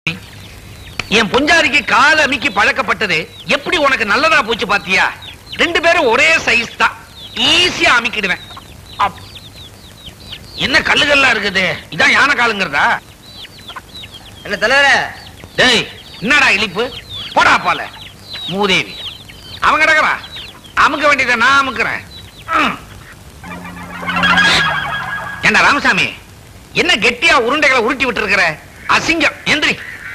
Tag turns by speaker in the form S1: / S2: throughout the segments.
S1: என் பொஞ்சாரிக்கு கால அமிக்கி பழக்கப்பட்டது எப்படி உனக்கு நல்லதா போச்சு பாத்தியா ரெண்டு பேரும் ஒரே சைஸ் தான் ஈஸியா அமிக்கிடுவேன் அப். என்ன கல்லுகள்லாம் இருக்குது இதான் யானை காலுங்கிறதா
S2: என்ன தலைவரே
S1: டேய் என்னடா இழிப்பு போடா பால மூதேவி அவன் கிடக்குறா அமுக்க வேண்டியதை நான் அமுக்குறேன் ம். ஏண்டா ராமசாமி என்ன கெட்டியா உருண்டைகளை உருட்டி விட்டு இருக்கிற அசிங்கம் எந்திரி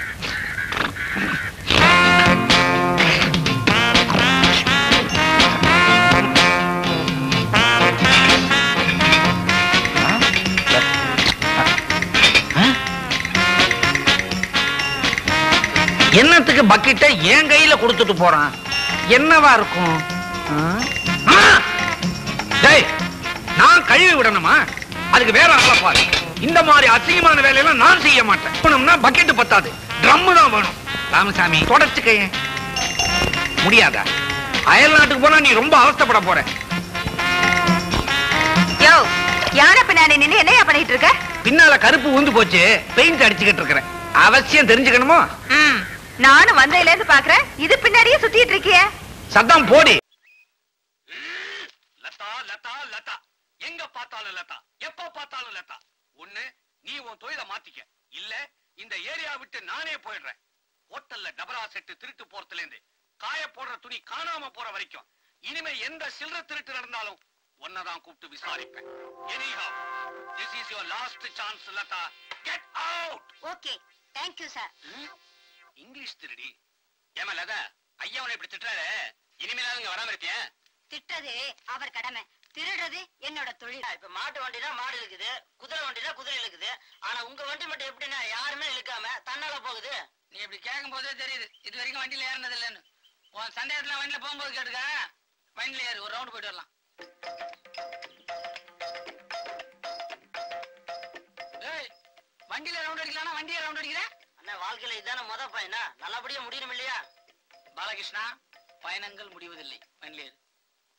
S1: என்னத்துக்கு பக்கெட்டை என் கையில கொடுத்துட்டு போறான் என்னவா இருக்கும் ஆ? ஆ! டேய் நான் கழுவி விடணுமா அதுக்கு வேற ஆளை பாரு இந்த மாதிரி அசிங்கமான வேலையெல்லாம் நான் செய்ய மாட்டேன் போனோம்னா பக்கெட் பத்தாது ட்ரம் தான் வேணும் ராமசாமி தொடச்சுக்க முடியாதா அயல் நாட்டுக்கு போனா நீ ரொம்ப அவஸ்தைப்பட போற
S3: யோ யானை பின்னாடி நின்னு என்னையா பண்ணிட்டு இருக்க
S1: பின்னால கருப்பு ஊந்து போச்சு பெயிண்ட் அடிச்சுக்கிட்டு இருக்கிறேன் அவசியம் தெரிஞ்சுக்கணுமோ
S3: ம் நானும் வந்ததுல இருந்து பாக்குறேன் இது பின்னாடியே சுத்திட்டு இருக்கியே
S1: சத்தம் போடி லதா லதா லதா எங்க பார்த்தாலும் லதா எப்ப பார்த்தாலும் லதா ஒண்ணு நீ உன் தொழில மாத்திக்க இல்ல இந்த ஏரியா விட்டு நானே போயிடுறேன் ஹோட்டல்ல டபரா செட்டு திருட்டு போறதுல இருந்து காய போடுற துணி காணாம போற வரைக்கும் இனிமே எந்த சில்லற திருட்டு நடந்தாலும் ஒன்னதான் கூப்பிட்டு விசாரிப்பேன் anyhow this is your last chance Latha get out
S3: okay thank you sir
S1: ம்? இங்கிலீஷ் திருடி ஏமா லதா ஐயா உன்னை இப்படி திட்டுறாரு இனிமேலாவது இங்க வராம இருப்பியா
S3: திட்டது அவர் கடமை திருடுறது என்னோட தொழில்
S2: இப்ப மாட்டு வண்டினா மாடு இருக்குது குதிரை வண்டினா குதிரை இருக்குது ஆனா உங்க வண்டி மட்டும் எப்படின்னா யாருமே இழுக்காம தன்னால போகுது
S4: நீ இப்படி கேட்கும் போதே தெரியுது இது வரைக்கும் வண்டியில ஏறினது இல்லைன்னு உன் சந்தேகத்துல வண்டியில போகும்போது கேட்டுக்க வண்டியில ஏறு ஒரு ரவுண்ட் போயிட்டு வரலாம் ஏய் வண்டியில ரவுண்ட் அடிக்கலாம் வண்டியை ரவுண்ட் அடிக்கிறேன்
S2: அண்ணா வாழ்க்கையில இதான முத பையனா நல்லபடியா முடியணும் இல்லையா
S4: பாலகிருஷ்ணா பயணங்கள் முடிவதில்லை வண்டியில ஏறு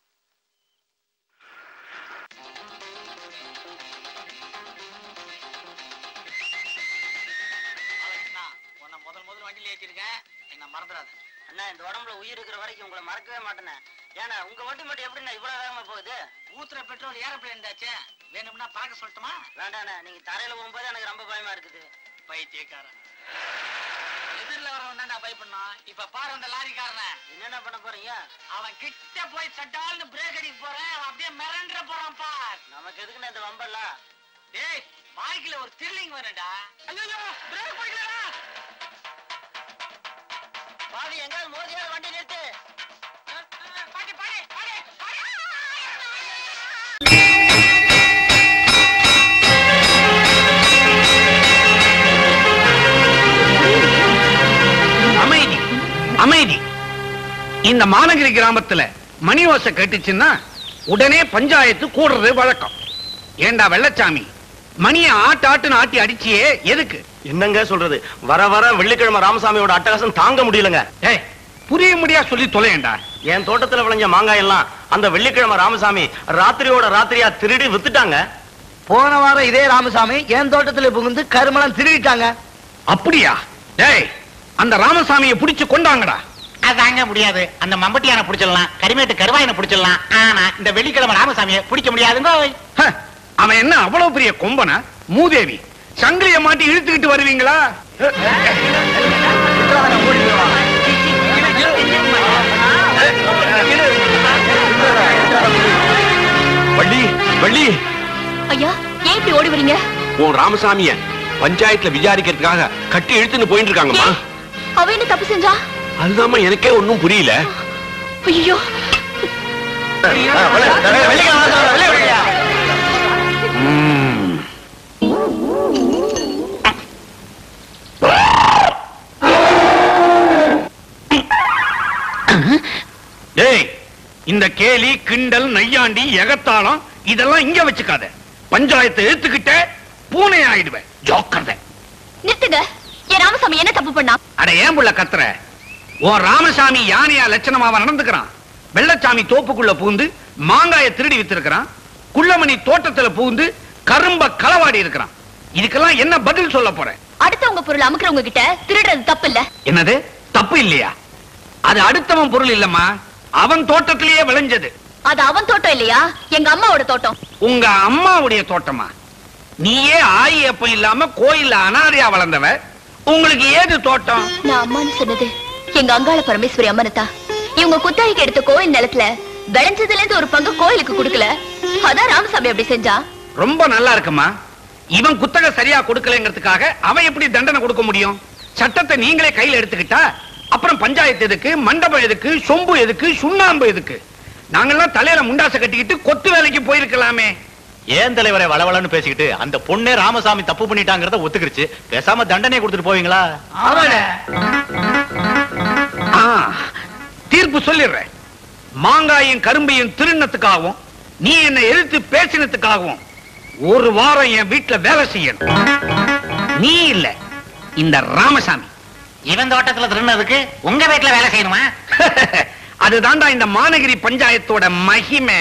S4: பாலகிருஷ்ணா உன்னை முதல் முதல் வண்டியில ஏற்றிருக்கேன் என்ன மறந்துடாத
S2: அண்ணா இந்த உடம்புல உயிர் இருக்கிற வரைக்கும் உங்களை மறக்கவே மாட்டேனே ஏன்னா உங்க வண்டி மட்டும் எப்படிண்ணா இவ்வளவு வேகமா போகுது
S4: ஊத்துற பெட்ரோல் ஏரோப்ளேன் தாச்சே வேணும்னா பார்க்க சொல்லட்டுமா
S2: வேண்டாண்ணா நீங்க தரையில போகும்போது எனக்கு ரொம்ப பயமா இருக்குது
S4: பைத்தியக்காரன் எதிரில் வரவன் தான் பயப்படணும் இப்ப பாரு அந்த லாரிக்காரனை
S2: என்னென்ன பண்ண போறீங்க
S4: அவன் கிட்ட போய் சட்டால்னு பிரேக் அடிக்க போறேன் அவன் அப்படியே மிரண்டுற போறான் பார்
S2: நமக்கு எதுக்குண்ணா இந்த வம்பெல்லாம்
S4: டேய் வாழ்க்கையில ஒரு த்ரில்லிங் வேணும்டா ஐயோ பிரேக் பிடிக்கலடா
S2: பாவி எங்காவது மோதியாவது வண்டி நிறுத்து
S4: பாடி பாடி பாடி பாடி
S1: அமைதி அமைதி இந்த மாநகரி கிராமத்துல மணி ஓசை கேட்டுச்சுன்னா உடனே பஞ்சாயத்து கூடுறது வழக்கம் ஏண்டா வெள்ளச்சாமி மணியை ஆட்டு ஆட்டுன்னு ஆட்டி அடிச்சியே எதுக்கு
S5: என்னங்க சொல்றது வர வர வெள்ளிக்கிழமை ராமசாமியோட அட்டகாசம் தாங்க முடியலங்க
S1: ஏய் புரிய முடியா சொல்லி தொலையேண்டா
S5: என் தோட்டத்துல விளைஞ்ச மாங்காய் எல்லாம் அந்த வெள்ளிக்கிழமை ராமசாமி ராத்திரியோட ராத்திரியா திருடி வித்துட்டாங்க
S6: போன வாரம் இதே ராமசாமி என் தோட்டத்துல புகுந்து கருமலம் திருடிட்டாங்க
S1: அப்படியா டேய் அந்த ராமசாமியை புடிச்சு கொண்டாங்கடா
S7: அதாங்க முடியாது அந்த மம்பட்டியான பிடிச்சிடலாம் கரிமேட்டு கருவாயனை பிடிச்சிடலாம் ஆனா இந்த வெள்ளிக்கிழமை ராமசாமியை பிடிக்க முடியாதுங்க
S1: ஹ, அவன் என்ன அவ்வளவு பெரிய கொம்பனா மூதேவி சங்கிலிய மாட்டி இழுத்துக்கிட்டு வருவீங்களா
S8: வள்ளி வள்ளி
S3: ஐயா ஏன் இப்படி ஓடி வரீங்க
S8: உன் ராமசாமிய பஞ்சாயத்துல விசாரிக்கிறதுக்காக கட்டி இழுத்துன்னு போயிட்டு இருக்காங்கம்மா
S3: அவ என்ன தப்பு செஞ்சா
S8: அதுதாம்மா எனக்கே ஒண்ணும் புரியல
S3: ஐயோ
S8: ம்.
S1: டேய் இந்த கேலி கிண்டல் நையாண்டி எகத்தாளம் இதெல்லாம் இங்க வச்சுக்காத பஞ்சாயத்தை எடுத்துக்கிட்ட பூனை ஆயிடுவேன் ஜோக்கர்த
S3: நிறுத்துங்க என் ராமசாமி என்ன தப்பு பண்ணா
S1: அட ஏன் புள்ள கத்துற உன் ராமசாமி யானையா லட்சணமாவா நடந்துக்கிறான் வெள்ளச்சாமி தோப்புக்குள்ள பூந்து மாங்காய திருடி வித்திருக்கிறான் குள்ளமணி தோட்டத்துல பூந்து கரும்ப களவாடி இருக்கிறான் இதுக்கெல்லாம் என்ன பதில் சொல்ல போற
S3: அடுத்தவங்க பொருள் அமுக்குறவங்க கிட்ட திருடுறது தப்பு இல்ல
S1: என்னது தப்பு இல்லையா அது அடுத்தவன் பொருள் இல்லம்மா அவன் தோட்டத்திலேயே விளைஞ்சது
S3: அது அவன் தோட்டம் இல்லையா எங்க அம்மாவோட தோட்டம்
S1: உங்க அம்மாவுடைய தோட்டமா நீயே ஆயி அப்பம் இல்லாம கோயில்ல அனாதையா வளர்ந்தவ உங்களுக்கு ஏது தோட்டம்
S3: நான் அம்மான்னு சொன்னது எங்க அங்காள பரமேஸ்வரி அம்மனத்தா இவங்க குத்தகைக்கு எடுத்த கோயில் நிலத்துல விளைஞ்சதுல இருந்து ஒரு பங்கு கோயிலுக்கு கொடுக்கல அதான் ராமசாமி அப்படி செஞ்சா
S1: ரொம்ப நல்லா இருக்குமா இவன் குத்தகை சரியா கொடுக்கலங்கிறதுக்காக அவன் எப்படி தண்டனை கொடுக்க முடியும் சட்டத்தை நீங்களே கையில எடுத்துக்கிட்டா அப்புறம் பஞ்சாயத்து எதுக்கு மண்டபம் எதுக்கு சொம்பு எதுக்கு சுண்ணாம்பு எதுக்கு நாங்கெல்லாம் தலையில முண்டாசை கட்டிக்கிட்டு கொத்து வேலைக்கு போயிருக்கலாமே
S5: ஏன் தலைவரை வளவளன்னு பேசிக்கிட்டு அந்த பொண்ணே ராமசாமி தப்பு பண்ணிட்டாங்கறத ஒத்துக்கிருச்சு பேசாம தண்டனை கொடுத்துட்டு போவீங்களா
S1: ஆ, தீர்ப்பு சொல்லிடுறேன் மாங்காயும் கரும்பையும் திருநத்துக்காகவும் நீ என்னை எதிர்த்து பேசினதுக்காகவும் ஒரு வாரம் என் வீட்டுல வேலை செய்யணும் நீ இல்ல இந்த ராமசாமி
S7: இவன் தோட்டத்துல திருநதுக்கு உங்க வீட்டுல வேலை செய்யணுமா
S1: அதுதான்டா இந்த மாநகிரி பஞ்சாயத்தோட மகிமை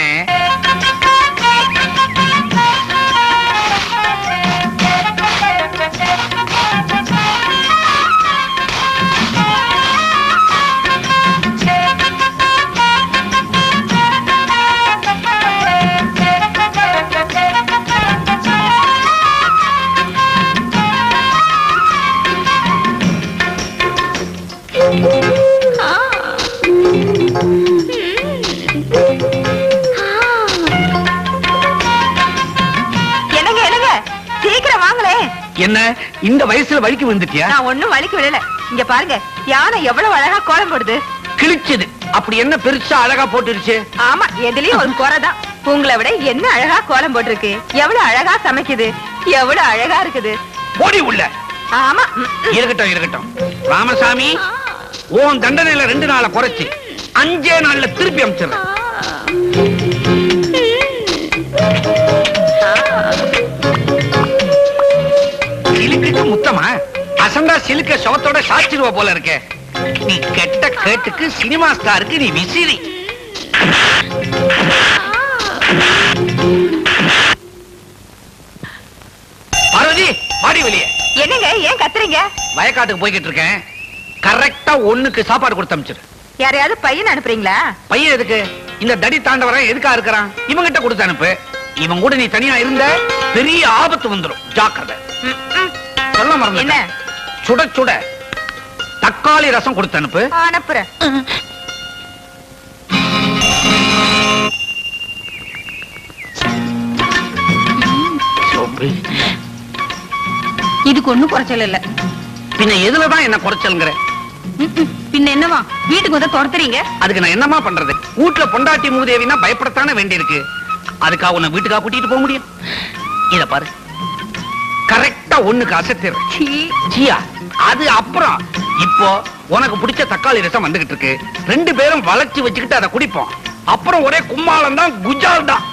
S3: என்னங்க என்னங்க சீக்கிரம் வாங்களே
S1: என்ன இந்த வயசுல வலிக்கு வந்துட்டியா
S3: நான் ஒண்ணும் வலிக்கு விடல இங்க பாருங்க யானை எவ்வளவு அழகா கோலம் போடுது
S1: கிழிச்சது அப்படி என்ன பெருசா அழகா போட்டுருச்சு
S3: ஆமா எதுலயும் ஒரு குறைதான் உங்களை விட என்ன அழகா கோலம் போட்டிருக்கு எவ்வளவு அழகா சமைக்குது எவ்வளவு அழகா இருக்குது
S1: போடி உள்ள
S3: ஆமா ம், ம்.
S1: இருக்கட்டும் இருக்கட்டும் ராமசாமி உன் தண்டனையில ரெண்டு நாளை குறைச்சு அஞ்சே நாள்ல திருப்பி அமைச்சிடுறேன் சிலுக்குக்கு முத்தமா அசந்தா சிலுக்க சவத்தோட சாச்சிருவ போல இருக்கே நீ கெட்ட கேட்டுக்கு சினிமா ஸ்டாருக்கு நீ விசிறி பார்வதி பாடி வெளியே
S3: என்னங்க ஏன் கத்துறீங்க
S1: வயக்காட்டுக்கு போய்கிட்டு இருக்கேன் கரெக்டா ஒண்ணுக்கு சாப்பாடு கொடுத்து அமிச்சிரு
S3: யாரையாவது பையன் அனுப்புறீங்களா
S1: பையன் எதுக்கு இந்த தடி தாண்டவரன் எதுக்கா இருக்கிறான் இவங்கிட்ட கொடுத்து அனுப்பு இவன் கூட நீ தனியா இருந்த பெரிய ஆபத்து வந்துரும் ஜாக்கிரதை
S3: ம், ம்.
S1: சொல்ல
S3: என்ன
S1: மறந்து சுட சுட தக்காளி ரசம் கொடுத்து அனுப்பு
S3: அனுப்புறேன் இதுக்கு ஒண்ணும் குறைச்சல் இல்ல
S1: பின்ன எதுலதான் என்ன குறைச்சல்ங்கிற
S3: பின்ன என்னவா வீட்டுக்கு வந்து துரத்துறீங்க
S1: அதுக்கு நான் என்னமா பண்றது வீட்டுல பொண்டாட்டி மூதேவினா பயப்படத்தானே வேண்டியிருக்கு அதுக்காக உன்னை வீட்டுக்கா கூட்டிட்டு போக முடியும் இத பாரு கரெக்டா ஒண்ணுக்கு அசத்திடுறேன் ஜியா அது அப்புறம் இப்போ உனக்கு பிடிச்ச தக்காளி ரசம் வந்துகிட்டு இருக்கு ரெண்டு பேரும் வளைச்சு வச்சுக்கிட்டு அதை குடிப்போம் அப்புறம் ஒரே கும்மாளம் தான் குஜால் தான்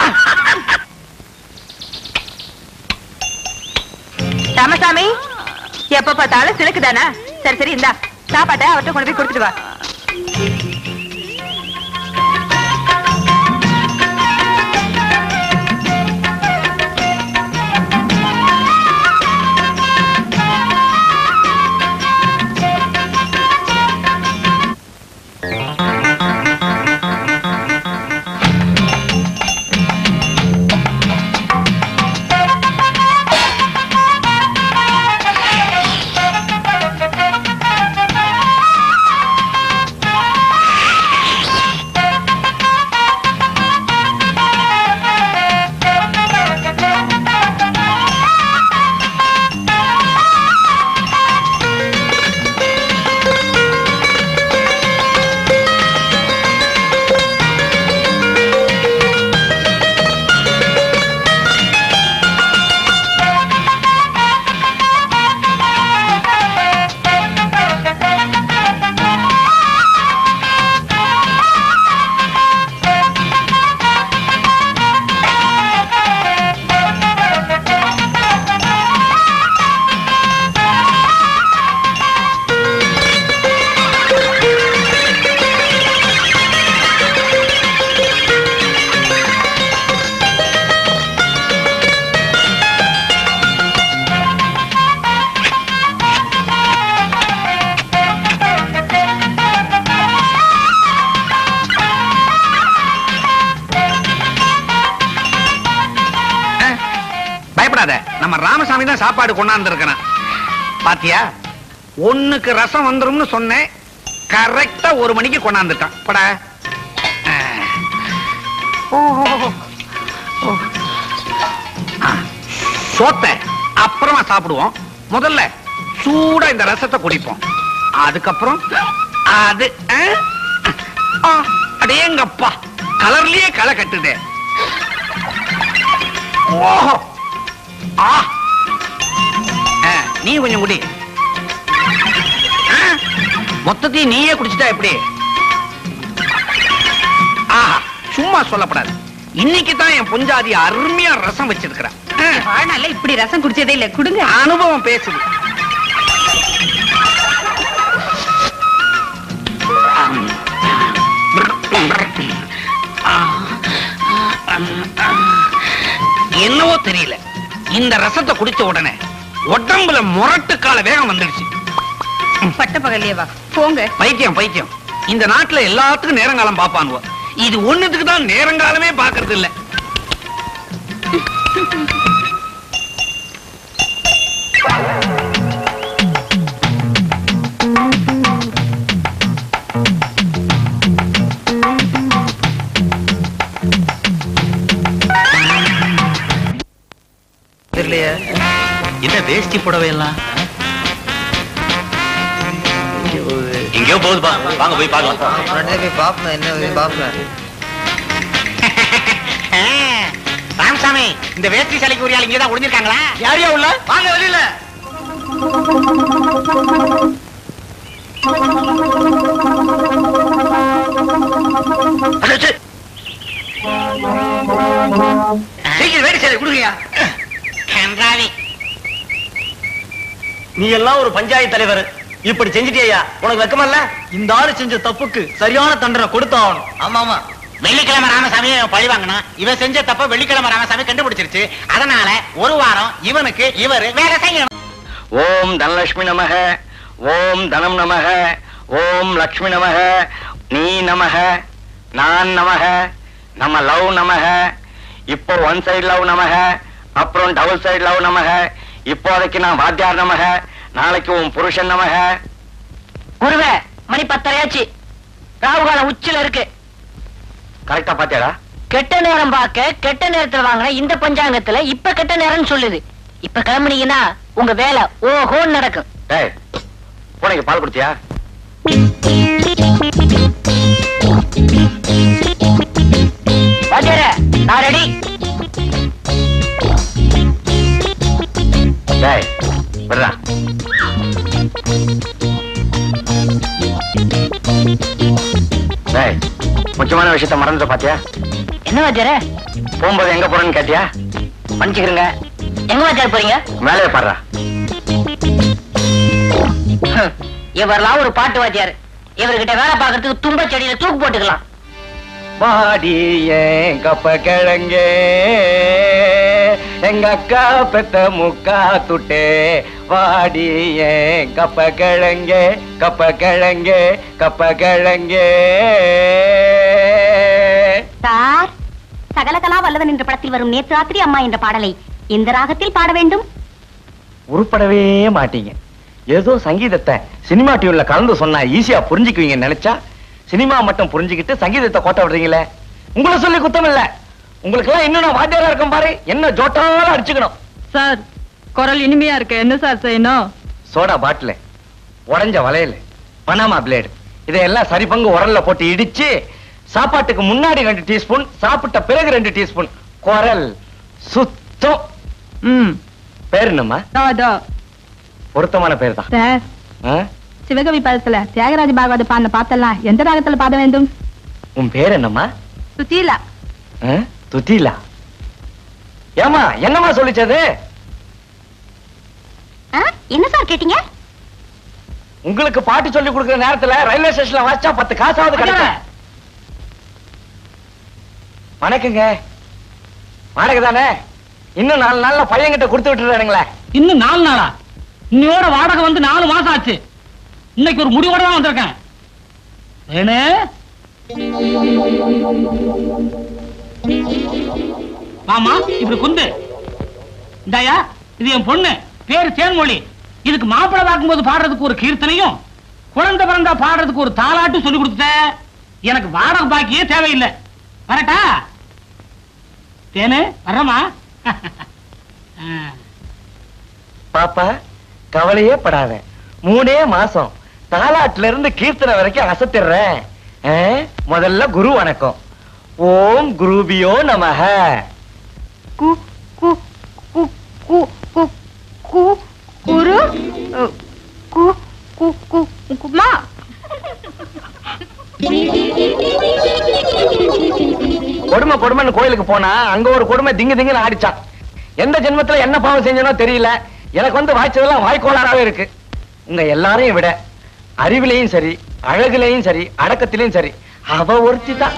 S3: ராமசாமி எப்ப பார்த்தாலும் சிலுக்குதானா சரி சரி இந்தா சாப்பாட்டை அவர்கிட்ட கொண்டு போய் கொடுத்துட்டு வா
S9: தான் சாப்பாடு கொண்டாந்து இருக்கிறேன் பாத்தியா ஒண்ணுக்கு ரசம் வந்துரும்னு சொன்னேன் கரெக்டா ஒரு மணிக்கு கொண்டாந்துட்டான் படா சோத்தை அப்புறமா சாப்பிடுவோம் முதல்ல சூடா இந்த ரசத்தை குடிப்போம் அதுக்கப்புறம் அது ஆ? ஆ, அடேங்கப்பா கலர்லயே களை கட்டுதே ஓஹோ ஆ ஆ, நீ கொஞ்சம் குடி ஆ, மொத்தத்தையும் நீயே குடிச்சிட்டா எப்படி ஆஹா சும்மா சொல்லப்படாது இன்னைக்கு தான் என் பொஞ்சாதி அருமையா ரசம் வச்சிருக்கிறேன் ஆ,
S10: வாழ்நாள்ல இப்படி ரசம் குடிச்சதே இல்ல குடுங்க
S9: அனுபவம் பேசுது என்னவோ தெரியல இந்த ரசத்தை குடிச்ச உடனே உடம்புல முரட்டு கால வேகம் வந்துடுச்சு
S10: பட்ட பகல்லையே வா போங்க
S9: பைத்தியம் பைத்தியம் இந்த நாட்டுல எல்லாத்துக்கும் நேரங்காலம் பாப்பானுவ இது ஒண்ணுத்துக்கு தான் நேரங்காலமே பாக்குறது இல்ல
S6: தெரியலையே
S5: என்ன வேஷ்டி புடவை எல்லாம் எங்கேயோ போகுதுப்பா வாங்க போய் பார்க்கலாம்
S6: உடனே போய் பாப்பேன் என்ன பாப்பேன்
S7: ராமசாமி இந்த வேஷ்டி சிலைக்கு உரியாள் இங்கதான் ஒளிஞ்சிருக்காங்களா
S6: யாரையா உள்ள வாங்க வெளியில
S9: அடச்சே. சீக்கிரம் வேடி சேலை கொடுங்கயா
S7: கன்றாவி
S5: நீ எல்லாம் ஒரு பஞ்சாயத்து தலைவர் இப்படி செஞ்சிட்டியா உனக்கு வெக்கமல்ல இந்த ஆளு செஞ்ச தப்புக்கு சரியான தண்டனை கொடுத்தாகணும்
S6: ஆமா ஆமா
S7: வெள்ளிக்கிழமை ராமசாமி பழி வாங்கணும் இவன் செஞ்ச தப்ப வெள்ளிக்கிழமை ராமசாமி கண்டுபிடிச்சிருச்சு அதனால ஒரு வாரம் இவனுக்கு இவரு வேலை செய்யணும்
S5: ஓம் தனலட்சுமி நமக ஓம் தனம் நமக ஓம் லக்ஷ்மி நமக நீ நமக நான் நமக நம்ம லவ் நமக இப்போ ஒன் சைடு லவ் நமக அப்புறம் டபுள் சைடு லவ் நமக இப்போதைக்கு நான் வாத்தியார் நமக நாளைக்கு உன் புருஷன் நமக
S2: குருவே மணி பத்தரையாச்சு ராகுகாலம் உச்சில இருக்கு
S5: கரெக்டா பாத்தியாடா
S2: கெட்ட நேரம் பார்க்க கெட்ட நேரத்துல வாங்கின இந்த பஞ்சாங்கத்துல இப்ப கெட்ட நேரம்னு சொல்லுது இப்ப கிளம்புனீங்கன்னா உங்க வேலை ஓஹோன்னு நடக்கும்
S5: டேய் பூனைக்கு பால் கொடுத்தியா
S2: வாத்தியாரே நான் ரெடி
S5: டேய் விடுறா டேய் முக்கியமான விஷயத்த மறந்துட்ட பாத்தியா
S2: என்ன வாத்தியாரே
S5: போகும்போது எங்க போறேன்னு கேட்டியா மன்னிச்சுக்கிறேங்க
S2: எங்க வாத்தியார் போறீங்க
S5: மேலே பாடுறா
S2: ஹம், இவரெல்லாம் ஒரு பாட்டு வாத்தியார் இவர்கிட்ட வேலை பார்க்கறதுக்கு தும்ப செடியில தூக்கு போட்டுக்கலாம்
S5: வாடி ஏன் கப்ப கிழங்கே எங்க அக்கா பெத்த முக்கா துட்டே வாடி ஏன் கப்ப கிழங்கே கப்ப கிழங்கே கப்ப கிழங்கே
S10: சார் சகலகலா வல்லவன் என்ற படத்தில் வரும் நேற்று ராத்திரி அம்மா என்ற பாடலை எந்த ராகத்தில் பாட வேண்டும்
S5: உருப்படவே மாட்டீங்க ஏதோ சங்கீதத்தை சினிமா டியூன்ல கலந்து சொன்னா ஈஸியா புரிஞ்சுக்குவீங்கன்னு நினைச்சா சினிமா மட்டும் புரிஞ்சுக்கிட்டு சங்கீதத்தை கோட்ட விடுறீங்களே உங்களை சொல்லி குத்தம் இல்ல உங்களுக்கு எல்லாம் இன்னும் நான் வாத்தியாரா இருக்கேன் பாரு என்ன ஜோட்டாலும் அடிச்சுக்கணும்
S10: சார் குரல் இனிமையா இருக்கு என்ன சார் செய்யணும்
S5: சோடா பாட்டில் உடைஞ்ச வளையல் பனாமா பிளேடு இதையெல்லாம் சரி பங்கு உரல்ல போட்டு இடிச்சு சாப்பாட்டுக்கு முன்னாடி ரெண்டு டீஸ்பூன் சாப்பிட்ட பிறகு ரெண்டு டீஸ்பூன் குரல் சுத்தம்
S10: ம்
S5: பேர் என்னம்மா
S10: அதோ
S5: பொருத்தமான பேர் தான்
S10: சார் சிவகவி பதத்துல தியாகராஜ பாகவத பாடின பாத்தெல்லாம் எந்த ராகத்துல பாட வேண்டும்
S5: உன் பேர் என்னம்மா
S10: சுசீலா
S5: ஆ? துத்திலா ஏமா என்னம்மா சொல்லிச்சது
S10: என்ன சார் கேட்டீங்க
S5: உங்களுக்கு பாட்டு சொல்லி கொடுக்கிற நேரத்துல ரயில்வே ஸ்டேஷன்ல வாச்சா பத்து காசாவது கிடைக்கும் வணக்கங்க வாடகை தானே இன்னும் நாலு நாள்ல பையன்கிட்ட கொடுத்து விட்டுறானுங்களே
S11: இன்னும் நாலு நாளா இன்னையோட வாடகை வந்து நாலு மாசம் ஆச்சு இன்னைக்கு ஒரு முடிவோட தான் வந்திருக்கேன் வேணு மாமா இப்படி குந்து இந்தாயா இது என் பொண்ணு பேரு தேன்மொழி இதுக்கு மாப்பிள்ளை பார்க்கும்போது பாடுறதுக்கு ஒரு கீர்த்தனையும் குழந்தை பிறந்தா பாடுறதுக்கு ஒரு தாலாட்டும் சொல்லி கொடுத்த எனக்கு வாடகை பாக்கியே தேவையில்லை வரட்டா தேனு வர்றமா
S5: பாப்பா கவலையே படாத மூணே மாசம் தாலாட்டுல இருந்து கீர்த்தனை வரைக்கும் அசத்திடுறேன் ஆ? முதல்ல குரு வணக்கம் ஓம் குருபியோ நமஹ
S3: கு கு கு கு கு கு குரு அ, கு கு கு குமா
S5: கொடுமை கொடுமைன்னு கோயிலுக்கு போனா அங்க ஒரு கொடுமை திங்கு திங்குன்னு ஆடிச்சான் எந்த ஜென்மத்துல என்ன பாவம் செஞ்சனோ தெரியல எனக்கு வந்து வாய்ச்சதெல்லாம் வாய்க்கோளாறாவே இருக்கு உங்க எல்லாரையும் விட அறிவிலையும் சரி அழகுலையும் சரி அடக்கத்திலையும் சரி அவ ஒருத்தி தான்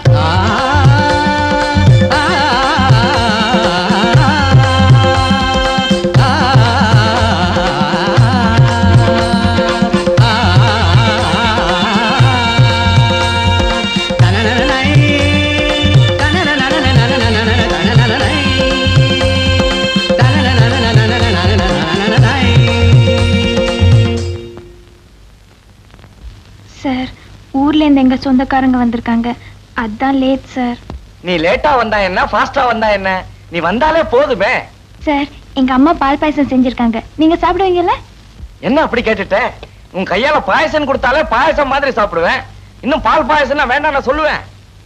S3: சார் ஊர்ல இருந்து எங்க சொந்தக்காரங்க வந்திருக்காங்க அதான் லேட் சார்
S5: நீ லேட்டா வந்தா என்ன ஃபாஸ்டா வந்தா என்ன நீ வந்தாலே போதுமே
S3: சார் எங்க அம்மா பால் பாயசம் செஞ்சிருக்காங்க நீங்க சாப்பிடுவீங்கல்ல
S5: என்ன அப்படி கேட்டுட்ட உன் கையால பாயசம் கொடுத்தாலே பாயசம் மாதிரி சாப்பிடுவேன் இன்னும் பால் பாயசம்னா வேண்டாம் நான் சொல்லுவேன்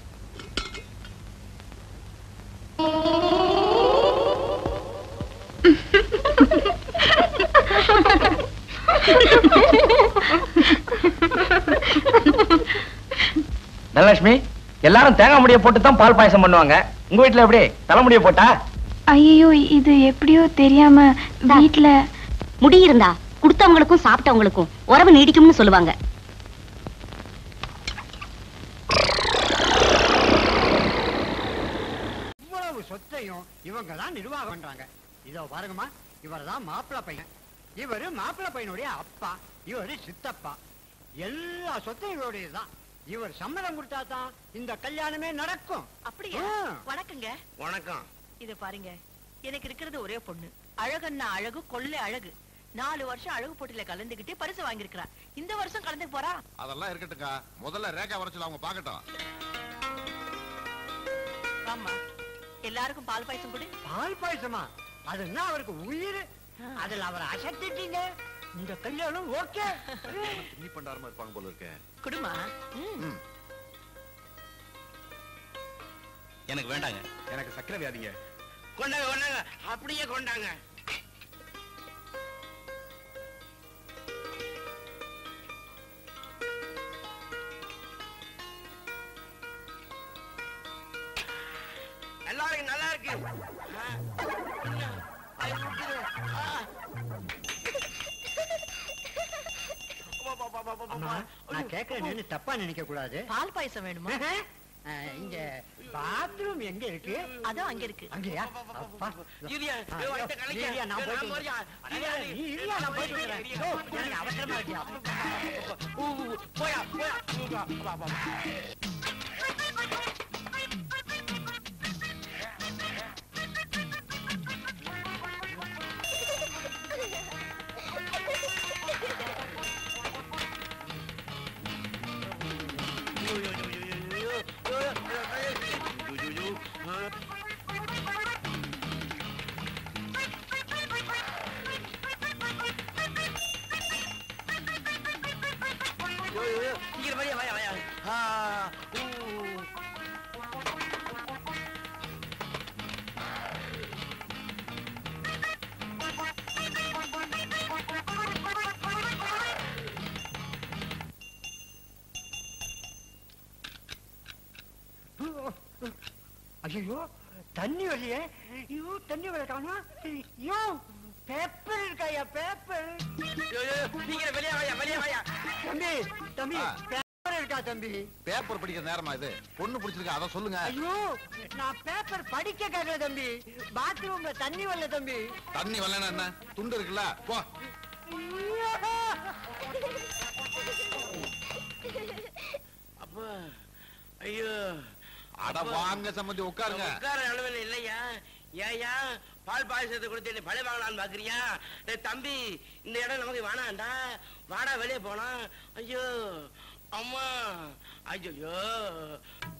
S5: தனலட்சுமி எல்லாரும் தேங்காய் முடிய போட்டு தான் பால் பாயசம் பண்ணுவாங்க உங்க வீட்டுல எப்படி தலைமுடிய போட்டா
S3: ஐயோ இது எப்படியோ தெரியாம வீட்ல
S10: முடி இருந்தா கொடுத்தவங்களுக்கும் சாப்பிட்டவங்களுக்கும் உறவு நீடிக்கும்னு சொல்லுவாங்க
S12: இவ்வளவு சொத்தையும் இவங்க தான் நிர்வாகம் பண்றாங்க இதோ பாருங்கம்மா இவர் தான் மாப்பிள்ளை பையன் இவரு மாப்பிள்ளை பையனுடைய அப்பா இவரு சித்தப்பா எல்லா சொத்தையும் இவருடையதுதான் இவர் சம்மதம் கொடுத்தா தான் இந்த கல்யாணமே நடக்கும்
S13: அப்படியா
S12: ஆ.
S13: வணக்கங்க
S1: வணக்கம்
S13: இது பாருங்க எனக்கு இருக்கிறது ஒரே பொண்ணு அழகன்னா அழகு கொள்ளை அழகு நாலு வருஷம் அழகு போட்டியில கலந்துகிட்டு பரிசு வாங்கியிருக்கிறா இந்த வருஷம் கலந்து போறா
S14: அதெல்லாம் இருக்கட்டுக்கா முதல்ல ரேகா வரைச்சல அவங்க பாக்கட்டும்
S13: ஆமா எல்லாருக்கும் பால் பாயசம் கொடு
S12: பால் பாயசமா அது என்ன அவருக்கு உயிர் அதுல அவரை அசத்திட்டீங்க இந்த கல்யாணம் ஓகே
S14: நீ பண்டாரமா இருப்பாங்க போல இருக்க
S13: குடுமா
S8: எனக்கு வேண்டாங்க எனக்கு சக்கரை வியாதிங்க
S4: கொண்டாங்க கொண்டாங்க அப்படியே கொண்டாங்க எல்லாருக்கும் நல்லா இருக்கு ஆ. ஐயோ, அது ஊத்துது. ஆ.
S12: அம்மா நான் கேட்கறேன்னு தப்பா நினைக்க கூடாது
S13: பால் பாயசம் வேணுமா
S12: அஹ், இங்க பாத்ரூம் எங்க இருக்கு
S13: அதான் அங்க இருக்கு
S12: அங்கயா அப்பா
S4: இரியா,
S12: ஆ,
S4: இதோ வயித்தை
S12: நீ
S4: கலக்க.
S12: இரியா, நான்
S4: இதோ
S12: போயிட்டு
S4: நான் போறியா?
S12: வரேன்.
S4: இரியா,
S12: அடே, நீ இரியா, நான் போயிட்டு
S4: இரியா,
S12: வரேன்.
S4: இரியா.
S12: ஓ, எனக்கு அவசரமா இருக்கியா
S4: ஊ, ஊ, ஊ, போயா போயா ஊ, வா, வா, வா. சீக்கிரம் வரியா வாயா வாயா ஆ, ஊ.
S12: ஐயோ தண்ணி வரலையே ஐயோ தண்ணி வர காணும் ஐயோ பேப்பர் இருக்காயா பேப்பர்
S4: ஐயோ, ஐயோ, சீக்கிரம் வெளியே வாயா வெளியே வாயா
S12: தம்பி தம்பி
S14: ஆ.
S12: பேப்பர் இருக்கா தம்பி
S14: பேப்பர் படிக்கிற நேரமா இது பொண்ணு பிடிச்சிருக்கா அதை சொல்லுங்க
S12: ஐயோ நான் பேப்பர் படிக்க கேட்கல தம்பி பாத்ரூம்ல தண்ணி வரல தம்பி
S14: தண்ணி வரலன்னா என்ன துண்டு இருக்குல்ல போ
S4: அப்பா ஐயோ
S14: அட வாங்க சம்மந்தி உட்காருங்க
S4: உட்கார அளவில் இல்லையா
S15: ஏயா பால் பாயசத்தை கொடுத்து என்ன பழி வாங்கலான்னு பாக்குறியா டேய் தம்பி இந்த இடம் நமக்கு வேணாம்டா வாடா வெளியே போலாம் ஐயோ அம்மா ஐயோ